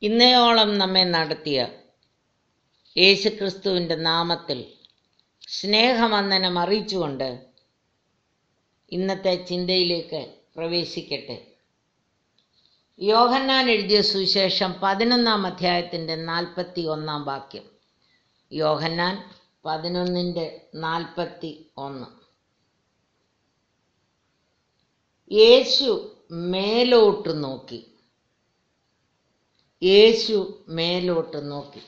ഇന്നയോളം നമ്മെ നടത്തിയ യേശുക്രിസ്തുവിൻ്റെ നാമത്തിൽ സ്നേഹവന്ദനം അറിയിച്ചുകൊണ്ട് ഇന്നത്തെ ചിന്തയിലേക്ക് പ്രവേശിക്കട്ടെ യോഹന്നാൻ എഴുതിയ സുവിശേഷം പതിനൊന്നാം അധ്യായത്തിൻ്റെ നാൽപ്പത്തി ഒന്നാം വാക്യം യോഹന്നാൻ പതിനൊന്നിൻ്റെ നാൽപ്പത്തി ഒന്ന് യേശു മേലോട്ട് നോക്കി യേശു മേലോട്ട് നോക്കി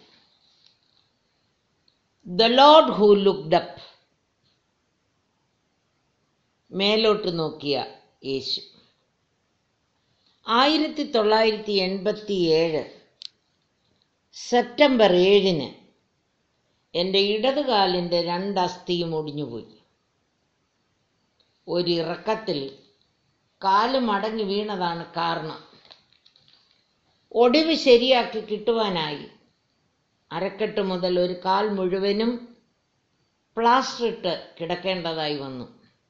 the lord who looked up മേലോട്ട് നോക്കിയ യേശു ആയിരത്തി തൊള്ളായിരത്തി എൺപത്തി ഏഴ് സെപ്റ്റംബർ ഏഴിന് എൻ്റെ ഇടതുകാലിൻ്റെ രണ്ടസ്ഥിയും ഒടിഞ്ഞുപോയി ഒരിറക്കത്തിൽ കാല് മടങ്ങി വീണതാണ് കാരണം ഒടിവ് ശരിയാക്കി കിട്ടുവാനായി അരക്കെട്ട് മുതൽ ഒരു കാൽ മുഴുവനും പ്ലാസ്റ്റർ ഇട്ട് കിടക്കേണ്ടതായി വന്നു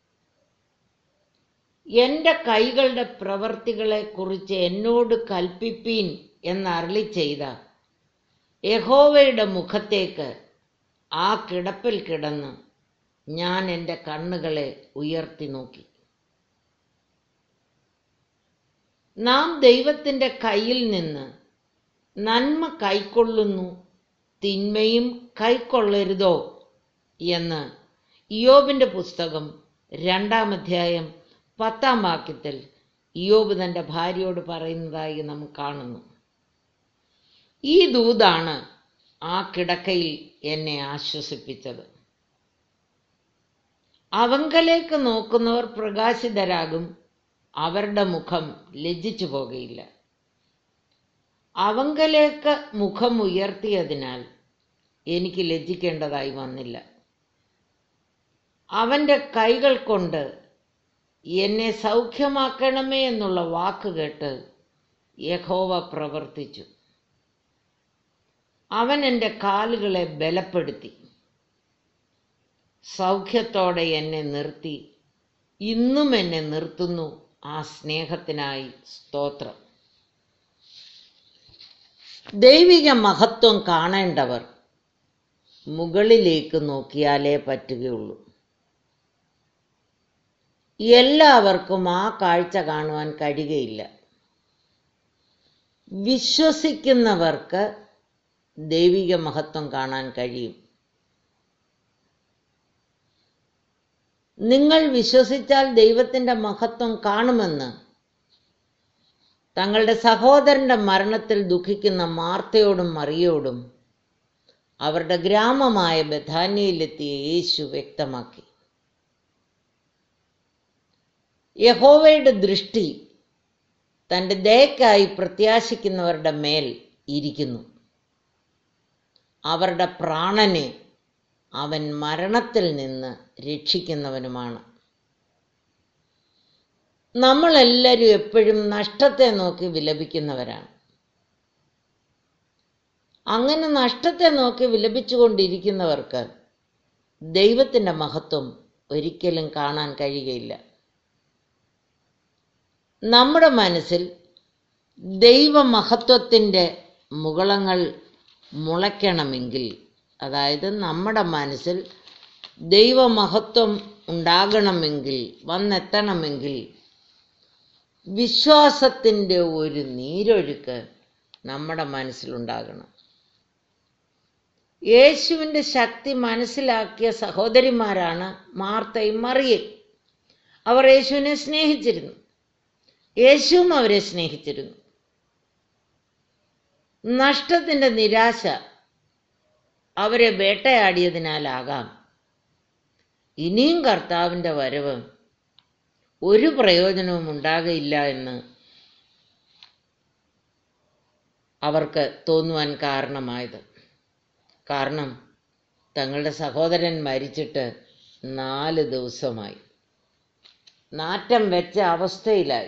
എൻ്റെ കൈകളുടെ പ്രവർത്തികളെ കുറിച്ച് എന്നോട് കൽപ്പിപ്പീൻ എന്നരളി ചെയ്ത യഹോവയുടെ മുഖത്തേക്ക് ആ കിടപ്പിൽ കിടന്ന് ഞാൻ എൻ്റെ കണ്ണുകളെ ഉയർത്തി നോക്കി നാം ദൈവത്തിൻ്റെ കയ്യിൽ നിന്ന് നന്മ കൈക്കൊള്ളുന്നു തിന്മയും കൈക്കൊള്ളരുതോ എന്ന് ഇയോബിൻ്റെ പുസ്തകം രണ്ടാം അധ്യായം പത്താം വാക്യത്തിൽ ഇയോബ് തൻ്റെ ഭാര്യയോട് പറയുന്നതായി നാം കാണുന്നു ഈ ദൂതാണ് ആ കിടക്കയിൽ എന്നെ ആശ്വസിപ്പിച്ചത് അവങ്കലേക്ക് നോക്കുന്നവർ പ്രകാശിതരാകും അവരുടെ മുഖം ലജ്ജിച്ചു പോകുകയില്ല അവങ്കലേക്ക് മുഖം ഉയർത്തിയതിനാൽ എനിക്ക് ലജ്ജിക്കേണ്ടതായി വന്നില്ല അവൻ്റെ കൈകൾ കൊണ്ട് എന്നെ സൗഖ്യമാക്കണമേ എന്നുള്ള വാക്ക് കേട്ട് യഹോവ പ്രവർത്തിച്ചു അവൻ എൻ്റെ കാലുകളെ ബലപ്പെടുത്തി സൗഖ്യത്തോടെ എന്നെ നിർത്തി ഇന്നും എന്നെ നിർത്തുന്നു ആ സ്നേഹത്തിനായി സ്തോത്രം ദൈവിക മഹത്വം കാണേണ്ടവർ മുകളിലേക്ക് നോക്കിയാലേ പറ്റുകയുള്ളൂ എല്ലാവർക്കും ആ കാഴ്ച കാണുവാൻ കഴിയുകയില്ല വിശ്വസിക്കുന്നവർക്ക് ദൈവിക മഹത്വം കാണാൻ കഴിയും നിങ്ങൾ വിശ്വസിച്ചാൽ ദൈവത്തിൻ്റെ മഹത്വം കാണുമെന്ന് തങ്ങളുടെ സഹോദരന്റെ മരണത്തിൽ ദുഃഖിക്കുന്ന മാർത്തയോടും മറിയോടും അവരുടെ ഗ്രാമമായ ബഥാനിയയിലെത്തിയ യേശു വ്യക്തമാക്കി യഹോവയുടെ ദൃഷ്ടി തൻ്റെ ദയക്കായി പ്രത്യാശിക്കുന്നവരുടെ മേൽ ഇരിക്കുന്നു അവരുടെ പ്രാണനെ അവൻ മരണത്തിൽ നിന്ന് രക്ഷിക്കുന്നവനുമാണ് നമ്മളെല്ലാവരും എപ്പോഴും നഷ്ടത്തെ നോക്കി വിലപിക്കുന്നവരാണ് അങ്ങനെ നഷ്ടത്തെ നോക്കി വിലപിച്ചുകൊണ്ടിരിക്കുന്നവർക്ക് ദൈവത്തിൻ്റെ മഹത്വം ഒരിക്കലും കാണാൻ കഴിയുകയില്ല നമ്മുടെ മനസ്സിൽ ദൈവമഹത്വത്തിൻ്റെ മുകളങ്ങൾ മുളയ്ക്കണമെങ്കിൽ അതായത് നമ്മുടെ മനസ്സിൽ ദൈവമഹത്വം ഉണ്ടാകണമെങ്കിൽ വന്നെത്തണമെങ്കിൽ വിശ്വാസത്തിൻ്റെ ഒരു നീരൊഴുക്ക് നമ്മുടെ മനസ്സിലുണ്ടാകണം യേശുവിൻ്റെ ശക്തി മനസ്സിലാക്കിയ സഹോദരിമാരാണ് മാർത്തയും മറിയയും അവർ യേശുവിനെ സ്നേഹിച്ചിരുന്നു യേശുവും അവരെ സ്നേഹിച്ചിരുന്നു നഷ്ടത്തിൻ്റെ നിരാശ അവരെ വേട്ടയാടിയതിനാലാകാം ഇനിയും കർത്താവിൻ്റെ വരവ് ഒരു പ്രയോജനവും ഉണ്ടാകയില്ല എന്ന് അവർക്ക് തോന്നുവാൻ കാരണമായത് കാരണം തങ്ങളുടെ സഹോദരൻ മരിച്ചിട്ട് നാല് ദിവസമായി നാറ്റം വെച്ച അവസ്ഥയിലായി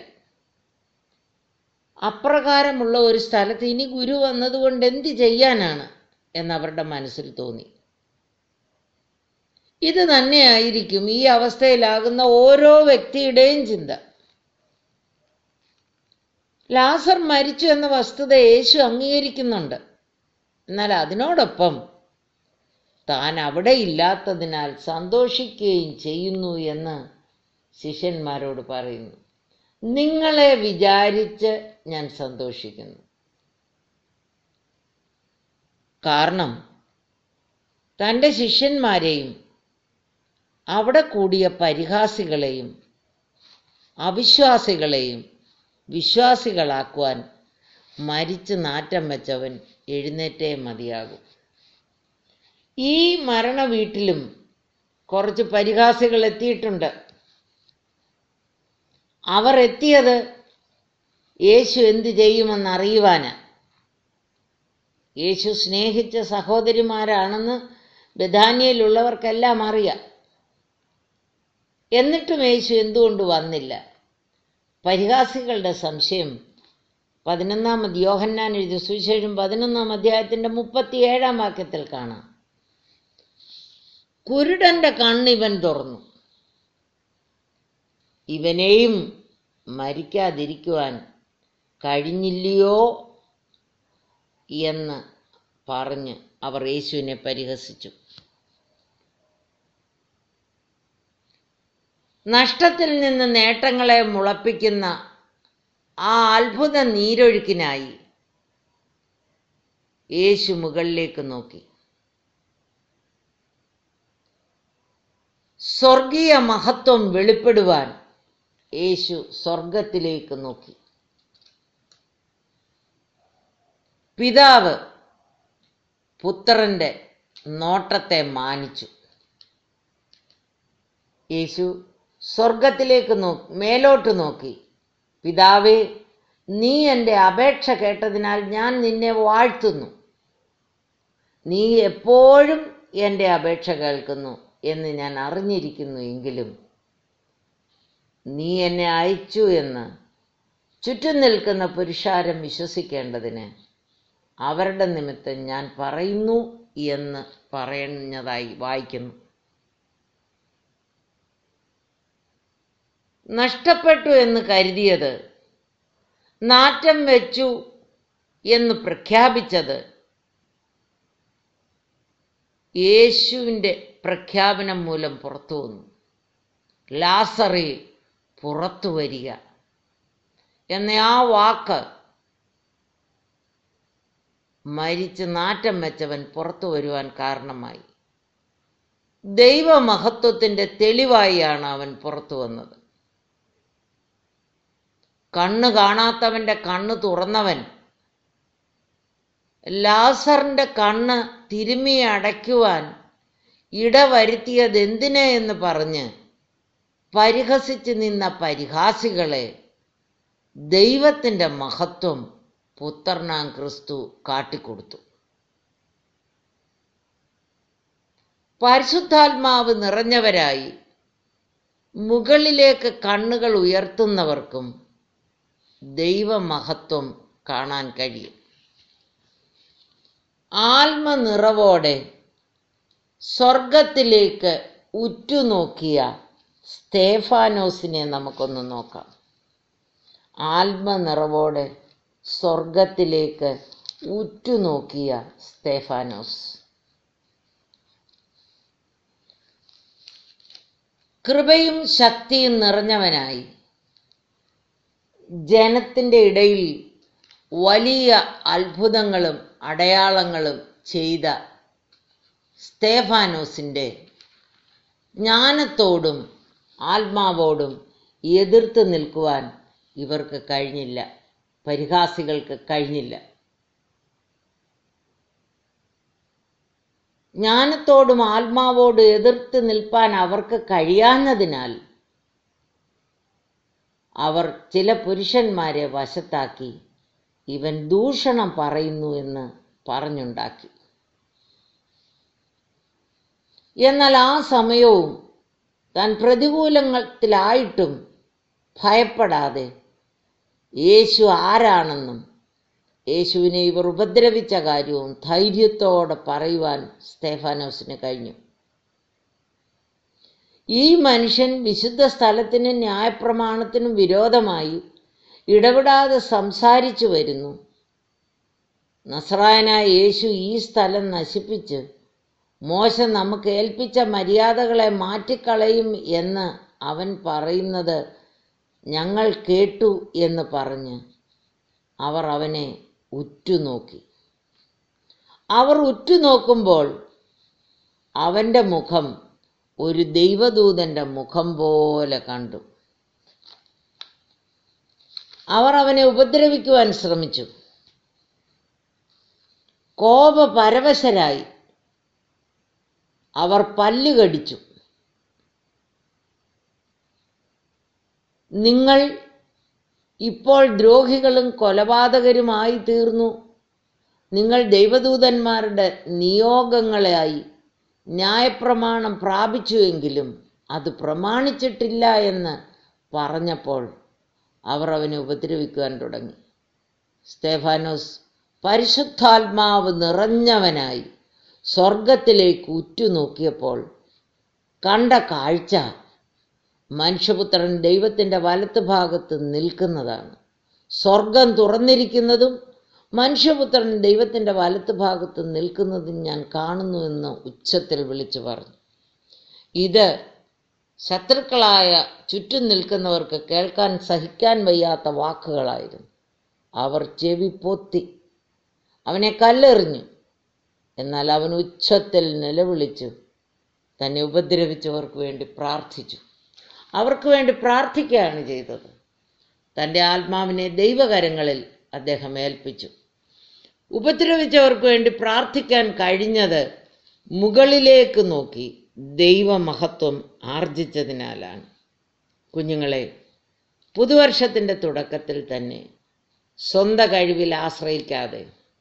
അപ്രകാരമുള്ള ഒരു സ്ഥലത്ത് ഇനി ഗുരു വന്നതുകൊണ്ട് എന്ത് ചെയ്യാനാണ് എന്നവരുടെ മനസ്സിൽ തോന്നി ഇത് തന്നെയായിരിക്കും ഈ അവസ്ഥയിലാകുന്ന ഓരോ വ്യക്തിയുടെയും ചിന്ത ലാസർ മരിച്ചു എന്ന വസ്തുത യേശു അംഗീകരിക്കുന്നുണ്ട് എന്നാൽ അതിനോടൊപ്പം താൻ അവിടെ ഇല്ലാത്തതിനാൽ സന്തോഷിക്കുകയും ചെയ്യുന്നു എന്ന് ശിഷ്യന്മാരോട് പറയുന്നു നിങ്ങളെ വിചാരിച്ച് ഞാൻ സന്തോഷിക്കുന്നു കാരണം തൻ്റെ ശിഷ്യന്മാരെയും അവിടെ കൂടിയ പരിഹാസികളെയും അവിശ്വാസികളെയും വിശ്വാസികളാക്കുവാൻ മരിച്ച് നാറ്റം വെച്ചവൻ എഴുന്നേറ്റേ മതിയാകും ഈ മരണ വീട്ടിലും കുറച്ച് പരിഹാസികൾ എത്തിയിട്ടുണ്ട് അവർ എത്തിയത് യേശു എന്തു ചെയ്യുമെന്ന് അറിയുവാന് യേശു സ്നേഹിച്ച സഹോദരിമാരാണെന്ന് ബഥാനിയയിലുള്ളവർക്കെല്ലാം അറിയാം എന്നിട്ടും യേശു എന്തുകൊണ്ട് വന്നില്ല പരിഹാസികളുടെ സംശയം പതിനൊന്നാമത് യോഹന്നാൻ എഴുതിയ സുവിശേഷം പതിനൊന്നാം അധ്യായത്തിന്റെ മുപ്പത്തിയേഴാം വാക്യത്തിൽ കാണാം കുരുടന്റെ കണ്ണ് ഇവൻ തുറന്നു ഇവനെയും മരിക്കാതിരിക്കുവാൻ കഴിഞ്ഞില്ലയോ എന്ന് പറഞ്ഞ് അവർ യേശുവിനെ പരിഹസിച്ചു നഷ്ടത്തിൽ നിന്ന് നേട്ടങ്ങളെ മുളപ്പിക്കുന്ന ആ അത്ഭുത നീരൊഴുക്കിനായി യേശു മുകളിലേക്ക് നോക്കി സ്വർഗീയ മഹത്വം വെളിപ്പെടുവാൻ യേശു സ്വർഗത്തിലേക്ക് നോക്കി പിതാവ് പുത്രന്റെ നോട്ടത്തെ മാനിച്ചു യേശു സ്വർഗത്തിലേക്ക് നോക്കി മേലോട്ട് നോക്കി പിതാവേ നീ എൻ്റെ അപേക്ഷ കേട്ടതിനാൽ ഞാൻ നിന്നെ വാഴ്ത്തുന്നു നീ എപ്പോഴും എൻ്റെ അപേക്ഷ കേൾക്കുന്നു എന്ന് ഞാൻ അറിഞ്ഞിരിക്കുന്നു എങ്കിലും നീ എന്നെ അയച്ചു എന്ന് ചുറ്റും നിൽക്കുന്ന പുരുഷാരം വിശ്വസിക്കേണ്ടതിന് അവരുടെ നിമിത്തം ഞാൻ പറയുന്നു എന്ന് പറയുന്നതായി വായിക്കുന്നു നഷ്ടപ്പെട്ടു എന്ന് കരുതിയത് നാറ്റം വെച്ചു എന്ന് പ്രഖ്യാപിച്ചത് യേശുവിൻ്റെ പ്രഖ്യാപനം മൂലം പുറത്തു വന്നു ലാസറി പുറത്തു വരിക എന്ന ആ വാക്ക് മരിച്ച് നാറ്റം വെച്ചവൻ പുറത്തു വരുവാൻ കാരണമായി ദൈവമഹത്വത്തിൻ്റെ തെളിവായിയാണ് അവൻ പുറത്തു വന്നത് കണ്ണ് കാണാത്തവന്റെ കണ്ണ് തുറന്നവൻ ലാസറിന്റെ കണ്ണ് തിരുമ്മി അടയ്ക്കുവാൻ ഇടവരുത്തിയത് എന്തിനെ എന്ന് പറഞ്ഞ് പരിഹസിച്ച് നിന്ന പരിഹാസികളെ ദൈവത്തിൻ്റെ മഹത്വം പുത്രനാം ക്രിസ്തു കാട്ടിക്കൊടുത്തു പരിശുദ്ധാത്മാവ് നിറഞ്ഞവരായി മുകളിലേക്ക് കണ്ണുകൾ ഉയർത്തുന്നവർക്കും ദൈവമഹത്വം കാണാൻ കഴിയും ആത്മനിറവോടെ സ്വർഗത്തിലേക്ക് ഉറ്റുനോക്കിയ സ്തേഫാനോസിനെ നമുക്കൊന്ന് നോക്കാം ആത്മനിറവോടെ സ്വർഗത്തിലേക്ക് ഉറ്റുനോക്കിയ സ്തേഫാനോസ് കൃപയും ശക്തിയും നിറഞ്ഞവനായി ജനത്തിൻ്റെ ഇടയിൽ വലിയ അത്ഭുതങ്ങളും അടയാളങ്ങളും ചെയ്ത സ്തേഫാനോസിൻ്റെ ജ്ഞാനത്തോടും ആത്മാവോടും എതിർത്ത് നിൽക്കുവാൻ ഇവർക്ക് കഴിഞ്ഞില്ല പരിഹാസികൾക്ക് കഴിഞ്ഞില്ല ജ്ഞാനത്തോടും ആത്മാവോടും എതിർത്ത് നിൽപ്പാൻ അവർക്ക് കഴിയാഞ്ഞതിനാൽ അവർ ചില പുരുഷന്മാരെ വശത്താക്കി ഇവൻ ദൂഷണം പറയുന്നു എന്ന് പറഞ്ഞുണ്ടാക്കി എന്നാൽ ആ സമയവും താൻ പ്രതികൂലത്തിലായിട്ടും ഭയപ്പെടാതെ യേശു ആരാണെന്നും യേശുവിനെ ഇവർ ഉപദ്രവിച്ച കാര്യവും ധൈര്യത്തോടെ പറയുവാൻ സ്തേഫാനോസിന് കഴിഞ്ഞു ഈ മനുഷ്യൻ വിശുദ്ധ സ്ഥലത്തിനും ന്യായപ്രമാണത്തിനും വിരോധമായി ഇടപെടാതെ സംസാരിച്ചു വരുന്നു നസ്രായനായ യേശു ഈ സ്ഥലം നശിപ്പിച്ച് മോശ നമുക്ക് ഏൽപ്പിച്ച മര്യാദകളെ മാറ്റിക്കളയും എന്ന് അവൻ പറയുന്നത് ഞങ്ങൾ കേട്ടു എന്ന് പറഞ്ഞ് അവർ അവനെ ഉറ്റുനോക്കി അവർ ഉറ്റുനോക്കുമ്പോൾ അവൻ്റെ മുഖം ഒരു ദൈവദൂതന്റെ മുഖം പോലെ കണ്ടു അവർ അവനെ ഉപദ്രവിക്കുവാൻ ശ്രമിച്ചു കോപപരവശരായി അവർ പല്ലുകടിച്ചു നിങ്ങൾ ഇപ്പോൾ ദ്രോഹികളും കൊലപാതകരുമായി തീർന്നു നിങ്ങൾ ദൈവദൂതന്മാരുടെ നിയോഗങ്ങളായി ന്യായപ്രമാണം പ്രാപിച്ചുവെങ്കിലും അത് പ്രമാണിച്ചിട്ടില്ല എന്ന് പറഞ്ഞപ്പോൾ അവർ അവനെ ഉപദ്രവിക്കുവാൻ തുടങ്ങി സ്തേഫാനോസ് പരിശുദ്ധാത്മാവ് നിറഞ്ഞവനായി സ്വർഗത്തിലേക്ക് ഉറ്റുനോക്കിയപ്പോൾ കണ്ട കാഴ്ച മനുഷ്യപുത്രൻ ദൈവത്തിൻ്റെ വലത്ത് ഭാഗത്ത് നിൽക്കുന്നതാണ് സ്വർഗം തുറന്നിരിക്കുന്നതും മനുഷ്യപുത്രൻ ദൈവത്തിൻ്റെ വലത്ത് ഭാഗത്ത് നിൽക്കുന്നതും ഞാൻ കാണുന്നുവെന്ന് ഉച്ചത്തിൽ വിളിച്ചു പറഞ്ഞു ഇത് ശത്രുക്കളായ ചുറ്റും നിൽക്കുന്നവർക്ക് കേൾക്കാൻ സഹിക്കാൻ വയ്യാത്ത വാക്കുകളായിരുന്നു അവർ ചെവി പൊത്തി അവനെ കല്ലെറിഞ്ഞു എന്നാൽ അവൻ ഉച്ചത്തിൽ നിലവിളിച്ചു തന്നെ ഉപദ്രവിച്ചവർക്ക് വേണ്ടി പ്രാർത്ഥിച്ചു അവർക്ക് വേണ്ടി പ്രാർത്ഥിക്കുകയാണ് ചെയ്തത് തൻ്റെ ആത്മാവിനെ ദൈവകരങ്ങളിൽ അദ്ദേഹം ഏൽപ്പിച്ചു ഉപദ്രവിച്ചവർക്ക് വേണ്ടി പ്രാർത്ഥിക്കാൻ കഴിഞ്ഞത് മുകളിലേക്ക് നോക്കി ദൈവമഹത്വം ആർജിച്ചതിനാലാണ് കുഞ്ഞുങ്ങളെ പുതുവർഷത്തിൻ്റെ തുടക്കത്തിൽ തന്നെ സ്വന്തം കഴിവിൽ ആശ്രയിക്കാതെ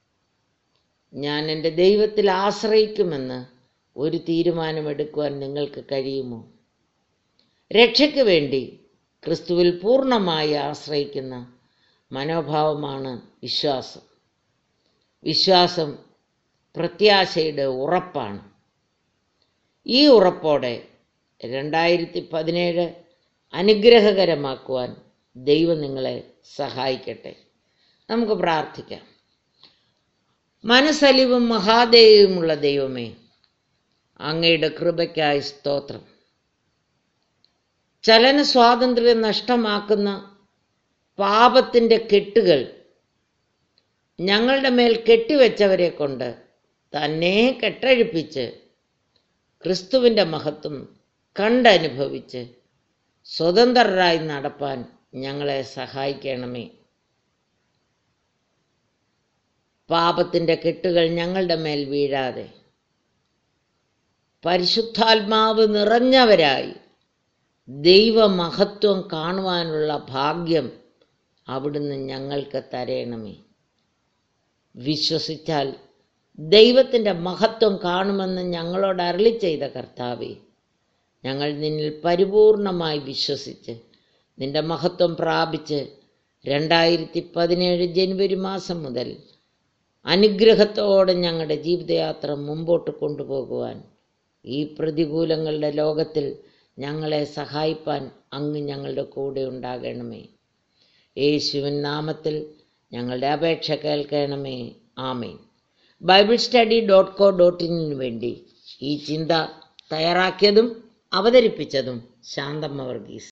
ഞാൻ എൻ്റെ ദൈവത്തിൽ ആശ്രയിക്കുമെന്ന് ഒരു തീരുമാനമെടുക്കുവാൻ നിങ്ങൾക്ക് കഴിയുമോ രക്ഷയ്ക്ക് വേണ്ടി ക്രിസ്തുവിൽ പൂർണ്ണമായി ആശ്രയിക്കുന്ന മനോഭാവമാണ് വിശ്വാസം വിശ്വാസം പ്രത്യാശയുടെ ഉറപ്പാണ് ഈ ഉറപ്പോടെ രണ്ടായിരത്തി പതിനേഴ് അനുഗ്രഹകരമാക്കുവാൻ ദൈവം നിങ്ങളെ സഹായിക്കട്ടെ നമുക്ക് പ്രാർത്ഥിക്കാം മനസ്സലിവും മഹാദേവുമുള്ള ദൈവമേ അങ്ങയുടെ കൃപയ്ക്കായി സ്തോത്രം ചലന സ്വാതന്ത്ര്യം നഷ്ടമാക്കുന്ന പാപത്തിൻ്റെ കെട്ടുകൾ ഞങ്ങളുടെ മേൽ കെട്ടിവെച്ചവരെ കൊണ്ട് തന്നെ കെട്ടഴിപ്പിച്ച് ക്രിസ്തുവിൻ്റെ മഹത്വം കണ്ടനുഭവിച്ച് സ്വതന്ത്രരായി നടപ്പാൻ ഞങ്ങളെ സഹായിക്കണമേ പാപത്തിൻ്റെ കെട്ടുകൾ ഞങ്ങളുടെ മേൽ വീഴാതെ പരിശുദ്ധാത്മാവ് നിറഞ്ഞവരായി ദൈവമഹത്വം കാണുവാനുള്ള ഭാഗ്യം അവിടുന്ന് ഞങ്ങൾക്ക് തരയണമേ വിശ്വസിച്ചാൽ ദൈവത്തിൻ്റെ മഹത്വം കാണുമെന്ന് ഞങ്ങളോട് അരളി ചെയ്ത കർത്താവെ ഞങ്ങൾ നിന്നിൽ പരിപൂർണമായി വിശ്വസിച്ച് നിന്റെ മഹത്വം പ്രാപിച്ച് രണ്ടായിരത്തി പതിനേഴ് ജനുവരി മാസം മുതൽ അനുഗ്രഹത്തോടെ ഞങ്ങളുടെ ജീവിതയാത്ര മുമ്പോട്ട് കൊണ്ടുപോകുവാൻ ഈ പ്രതികൂലങ്ങളുടെ ലോകത്തിൽ ഞങ്ങളെ സഹായിപ്പാൻ അങ്ങ് ഞങ്ങളുടെ കൂടെ ഉണ്ടാകണമേ യേശുവിൻ നാമത്തിൽ ഞങ്ങളുടെ അപേക്ഷ കേൾക്കണമേ ആമേൻ bible study dot co dot ഇന്നിന് വേണ്ടി ഈ ചിന്ത തയ്യാറാക്കിയതും അവതരിപ്പിച്ചതും ശാന്തമ്മ വർഗീസ്